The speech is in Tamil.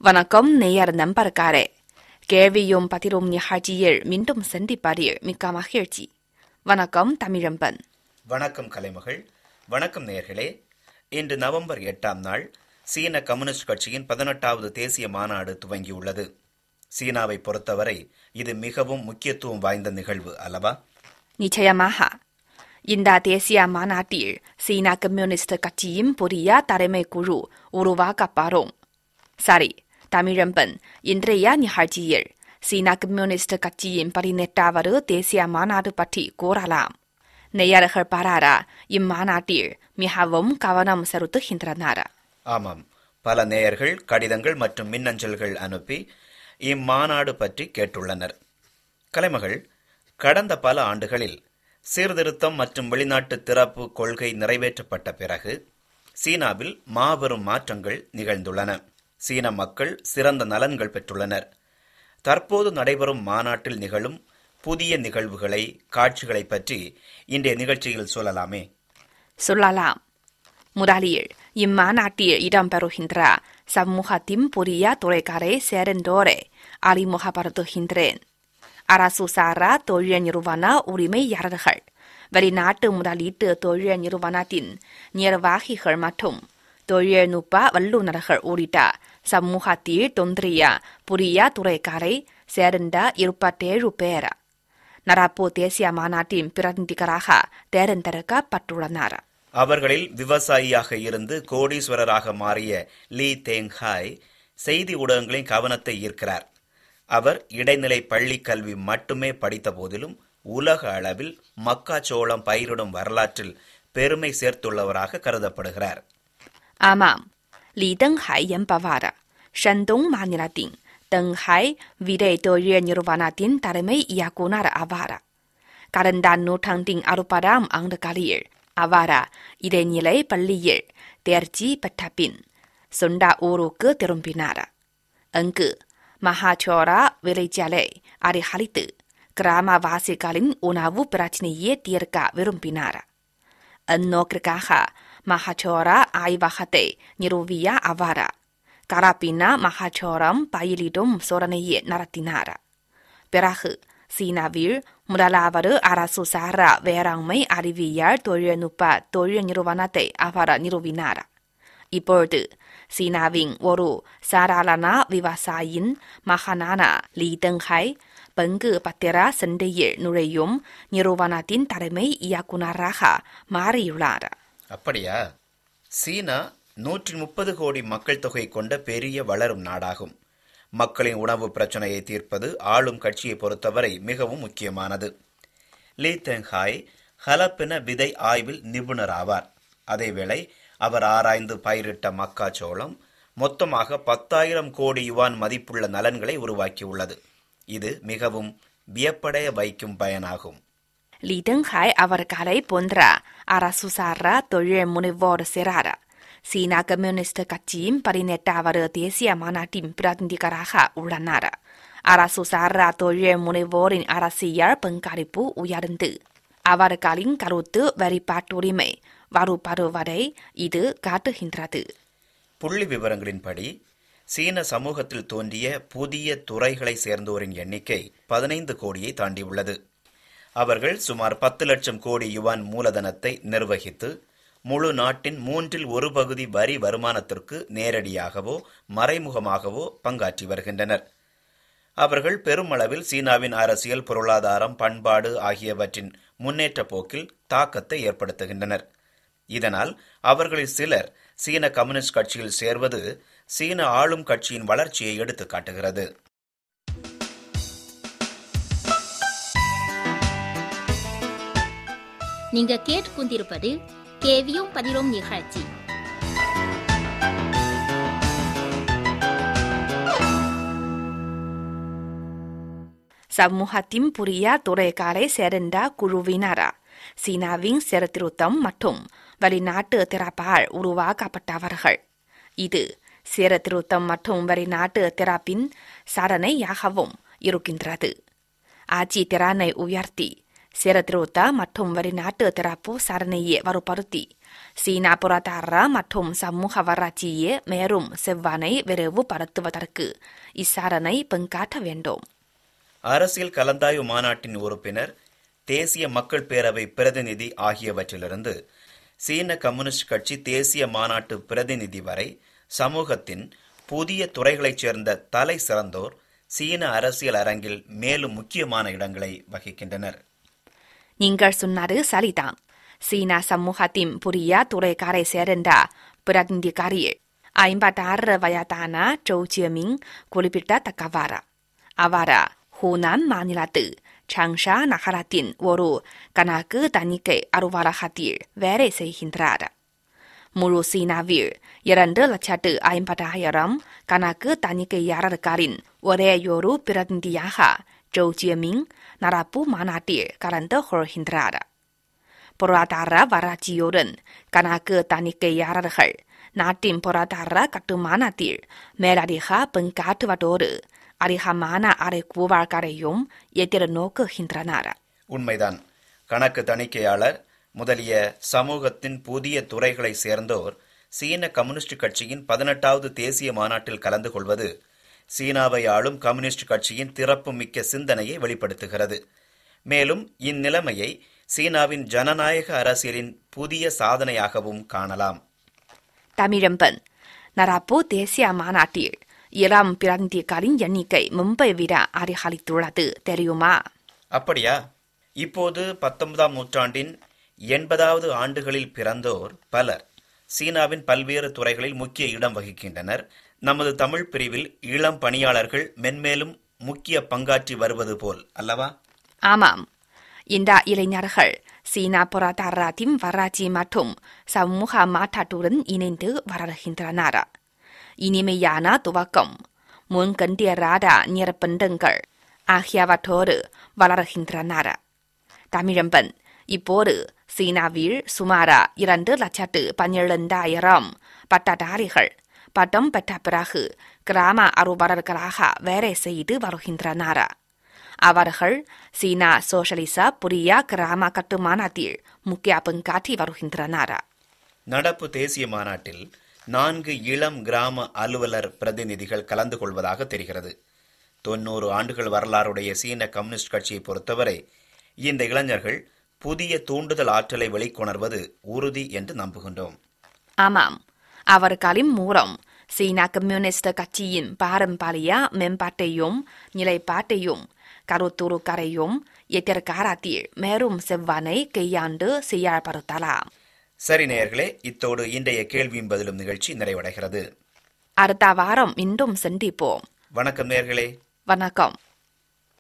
வணக்கம் நேயர் நண்பர்களே கேள்வியும் பதிலும் நிகழ்ச்சியில் மீண்டும் சந்திப்பதில் மிக்க மகிழ்ச்சி வணக்கம் தமிழம்பன் வணக்கம் கலைமகள் வணக்கம் நேயர்களே இன்று நவம்பர் எட்டாம் நாள் சீன கம்யூனிஸ்ட் கட்சியின் பதினெட்டாவது தேசிய மாநாடு துவங்கியுள்ளது சீனாவை பொறுத்தவரை இது மிகவும் முக்கியத்துவம் வாய்ந்த நிகழ்வு அல்லவா நிச்சயமாக இந்த தேசிய மாநாட்டில் சீனா கம்யூனிஸ்ட் கட்சியின் புதிய தலைமை குழு உருவாக்கப்படும் சரி தமிழம்பன் இன்றைய நிகழ்ச்சியில் சீனா கம்யூனிஸ்ட் கட்சியின் பதினெட்டாவது தேசிய மாநாடு பற்றி கூறலாம் நேயர்கள் பலர இம்மாநாட்டில் மிகவும் கவனம் செலுத்துகின்றனர் ஆமாம் பல நேயர்கள் கடிதங்கள் மற்றும் மின்னஞ்சல்கள் அனுப்பி இம்மாநாடு பற்றி கேட்டுள்ளனர் கலைமகள் கடந்த பல ஆண்டுகளில் சீர்திருத்தம் மற்றும் வெளிநாட்டு திறப்பு கொள்கை நிறைவேற்றப்பட்ட பிறகு சீனாவில் மாபெரும் மாற்றங்கள் நிகழ்ந்துள்ளன சீன மக்கள் சிறந்த நலன்கள் பெற்றுள்ளனர் தற்போது நடைபெறும் மாநாட்டில் நிகழும் புதிய நிகழ்வுகளை காட்சிகளை பற்றி இன்றைய நிகழ்ச்சியில் சொல்லலாமே சொல்லலாம் முதலில் இம்மாநாட்டில் இடம்பெறுகின்ற சமூகத்தின் புதிய துறைகளை சேர்ந்தோரை அறிமுகப்படுத்துகின்றேன் அரசு சாரா தொழில் நிறுவன உரிமையாளர்கள் வெளிநாட்டு முதலீட்டு தொழில் நிறுவனத்தின் நிர்வாகிகள் மற்றும் தொழில்நுட்ப வல்லுநர்கள் உள்ளிட்ட சமூகத்தில் தோன்றிய புதிய துறைகளை சேர்ந்த இருபத்தேழு பேர் நடப்பு தேசிய மாநாட்டின் பிரதிநிதிகளாக தேர்ந்தெடுக்கப்பட்டுள்ளனர் அவர்களில் விவசாயியாக இருந்து கோடீஸ்வரராக மாறிய லீ தேங் ஹாய் செய்தி ஊடகங்களின் கவனத்தை ஈர்க்கிறார் அவர் இடைநிலை பள்ளி கல்வி மட்டுமே படித்த போதிலும் உலக அளவில் மக்காச்சோளம் பயிரிடும் வரலாற்றில் பெருமை சேர்த்துள்ளவராக கருதப்படுகிறார் ஆமாம் லீ தெங்ஹாய் என்பவர் ஷந்தோங் மாநிலத்தின் தெங்ஹாய் விதை தொழில் நிறுவனத்தின் தலைமை இயக்குனர் ஆவார் கடந்த நூற்றாண்டின் அறுபதாம் ஆண்டுகளில் அவர் இடைநிலை பள்ளியில் தேர்ச்சி பெற்ற பின் சொந்த ஊருக்கு திரும்பினார் அங்கு மகாச்சோரா விளைச்சலை அதிகரித்து கிராமவாசிகளின் உணவு பிரச்சினையை தீர்க்க விரும்பினார் அந்நோக்கிற்காக மகாச்சோரா ஆய்வகத்தை நிறுவிய அவர் கராப்பினா மகாச்சோரம் பயிலிடும் சோதனையை நடத்தினார் பிறகு சீனாவில் முதலாவது அரசு சாரா வேளாண்மை அறிவியல் தொழில்நுட்ப தொழில் நிறுவனத்தை அவர் நிறுவினார் இப்பொழுது சீனாவின் ஒரு சாதாரண விவசாயின் மகனான லீ தெங்ஹாய் பங்கு பத்திர சந்தையில் நுழையும் நிறுவனத்தின் தலைமை இயக்குநராக மாறியுள்ளார் அப்படியா சீனா நூற்றி முப்பது கோடி மக்கள் தொகை கொண்ட பெரிய வளரும் நாடாகும் மக்களின் உணவு பிரச்சனையை தீர்ப்பது ஆளும் கட்சியை பொறுத்தவரை மிகவும் முக்கியமானது லீ தெங்ஹாய் ஹலப்பின விதை ஆய்வில் நிபுணர் ஆவார் அதேவேளை அவர் ஆராய்ந்து பயிரிட்ட மக்காச்சோளம் மொத்தமாக பத்தாயிரம் கோடி யுவான் மதிப்புள்ள நலன்களை உருவாக்கியுள்ளது இது மிகவும் வியப்படைய வைக்கும் பயனாகும் லீ தெங்ஹாய் அவர்களை போன்ற அரசு சாரா தொழில் முனைவோர் சிறார் சீனா கம்யூனிஸ்ட் கட்சியின் பதினெட்டாவது தேசிய மாநாட்டின் பிரதிநிதிகளாக உள்ளனர் அரசு சாரா தொழில் முனைவோரின் அரசியல் பங்களிப்பு உயர்ந்து அவர்களின் கருத்து வெளிப்பாட்டுரிமை வலுப்படுவதை இது காட்டுகின்றது புள்ளி விவரங்களின்படி சீன சமூகத்தில் தோன்றிய புதிய துறைகளை சேர்ந்தோரின் எண்ணிக்கை பதினைந்து கோடியை தாண்டியுள்ளது அவர்கள் சுமார் பத்து லட்சம் கோடி யுவான் மூலதனத்தை நிர்வகித்து முழு நாட்டின் மூன்றில் ஒரு பகுதி வரி வருமானத்திற்கு நேரடியாகவோ மறைமுகமாகவோ பங்காற்றி வருகின்றனர் அவர்கள் பெருமளவில் சீனாவின் அரசியல் பொருளாதாரம் பண்பாடு ஆகியவற்றின் முன்னேற்ற போக்கில் தாக்கத்தை ஏற்படுத்துகின்றனர் இதனால் அவர்களில் சிலர் சீன கம்யூனிஸ்ட் கட்சியில் சேர்வது சீன ஆளும் கட்சியின் வளர்ச்சியை எடுத்து காட்டுகிறது நீங்க கேட்டுக்கொண்டிருப்பது கேவியும் பதிலும் நிகழ்ச்சி சமூகத்தின் புதிய துறைகளை சேர்ந்த குழுவினர் சீனாவின் சீர்திருத்தம் மற்றும் வெளிநாட்டு திறப்பால் உருவாக்கப்பட்டவர்கள் இது சீர்திருத்தம் மற்றும் வெளிநாட்டு திறப்பின் சாதனையாகவும் இருக்கின்றது ஆட்சி திறனை உயர்த்தி சீர்திருத்த மற்றும் வெளிநாட்டு திறப்பு சாதனையை வலுப்படுத்தி சீனா பொருளாதார மற்றும் சமூக வளர்ச்சியை மேலும் செவ்வானை விரைவுபடுத்துவதற்கு இசாரணை பங்காற்ற வேண்டும் அரசியல் கலந்தாய்வு மாநாட்டின் உறுப்பினர் தேசிய மக்கள் பேரவை பிரதிநிதி ஆகியவற்றிலிருந்து சீன கம்யூனிஸ்ட் கட்சி தேசிய மாநாட்டு பிரதிநிதி வரை சமூகத்தின் புதிய துறைகளைச் சேர்ந்த தலை சிறந்தோர் சீன அரசியல் அரங்கில் மேலும் முக்கியமான இடங்களை வகிக்கின்றனர் நீங்கள் சொன்னது சரிதான் சீனா சமூகத்தின் புதிய துறைக்காரை சேர்ந்த பிரதிநிதிகாரியில் ஐம்பத்தாறு வயதான ஜோவ் ஜியமிங் குறிப்பிடத்தக்கவாறு அவர் ஹூனான் மாநிலத்து சாங்ஷா நகரத்தின் ஒரு கணக்கு தணிக்கை அலுவலகத்தில் வேலை செய்கின்றார் முழு சீனாவில் இரண்டு லட்சத்து ஐம்பதாயிரம் கணக்கு தணிக்கையாளர்களின் ஒரேயொரு பிரதிநிதியாக ஜோவ் ஜியமிங் நடப்பு மாநாட்டில் கலந்து கொள்கின்றார் பொருளாதார வளர்ச்சியுடன் கணக்கு தணிக்கையாளர்கள் நாட்டின் பொருளாதார கட்டுமானத்தில் மேலதிக பங்காற்றுவதோடு அதிகமான அறைகூவல்களையும் எதிர்நோக்குகின்றனர் உண்மைதான் கணக்கு தணிக்கையாளர் முதலிய சமூகத்தின் புதிய துறைகளை சேர்ந்தோர் சீன கம்யூனிஸ்ட் கட்சியின் பதினெட்டாவது தேசிய மாநாட்டில் கலந்து கொள்வது சீனாவை ஆளும் கம்யூனிஸ்ட் கட்சியின் திறப்புமிக்க சிந்தனையை வெளிப்படுத்துகிறது மேலும் இந்நிலைமையை சீனாவின் ஜனநாயக அரசியலின் புதிய சாதனையாகவும் காணலாம் தமிழம்பன் நடப்பு தேசிய மாநாட்டில் இளம் பிரதிநிதிகளின் எண்ணிக்கை மும்பை விட அதிகரித்துள்ளது தெரியுமா அப்படியா இப்போது பத்தொன்பதாம் நூற்றாண்டின் எண்பதாவது ஆண்டுகளில் பிறந்தோர் பலர் சீனாவின் பல்வேறு துறைகளில் முக்கிய இடம் வகிக்கின்றனர் நமது தமிழ் பிரிவில் இளம் பணியாளர்கள் மென்மேலும் முக்கிய பங்காற்றி வருவது போல் அல்லவா ஆமாம் இந்த இளைஞர்கள் சீனா பொருளாதாரத்தின் வளர்ச்சி மற்றும் சமூக மாற்றத்துடன் இணைந்து வளர்கின்றனர் இனிமையான துவக்கம் முன்கண்டியராத நிரப்பந்தங்கள் ஆகியவற்றோடு வளர்கின்றனர் தமிழம்பன் இப்போது சீனாவில் சுமார் இரண்டு லட்சத்து பன்னிரண்டாயிரம் பட்டதாரிகள் பட்டம் பெற்ற பிறகு கிராம அலுவலர்களாக வேலை செய்து வருகின்றனர் அவர்கள் சீனா சோஷலிச புதிய கிராம கட்டுமானத்தில் முக்கிய பங்காற்றி வருகின்றனர் நடப்பு தேசிய மாநாட்டில் நான்கு இளம் கிராம அலுவலர் பிரதிநிதிகள் கலந்து கொள்வதாக தெரிகிறது தொன்னூறு ஆண்டுகள் வரலாறுடைய சீன கம்யூனிஸ்ட் கட்சியை பொறுத்தவரை இந்த இளைஞர்கள் புதிய தூண்டுதல் ஆற்றலை வெளிக்கொணர்வது உறுதி என்று நம்புகின்றோம் ஆமாம் அவர்களின் மூலம் சீனா கம்யூனிஸ்ட் கட்சியின் பாரம்பரிய மேம்பாட்டையும் நிலைப்பாட்டையும் கருத்துருக்கரையும் எதிர்காலத்தில் மேலும் செவ்வானை கையாண்டு செயல்படுத்தலாம் சரி நேயர்களே இத்தோடு இன்றைய கேள்வியும் பதிலும் நிகழ்ச்சி நிறைவடைகிறது அடுத்த வாரம் மீண்டும் சந்திப்போம் வணக்கம் நேயர்களே வணக்கம்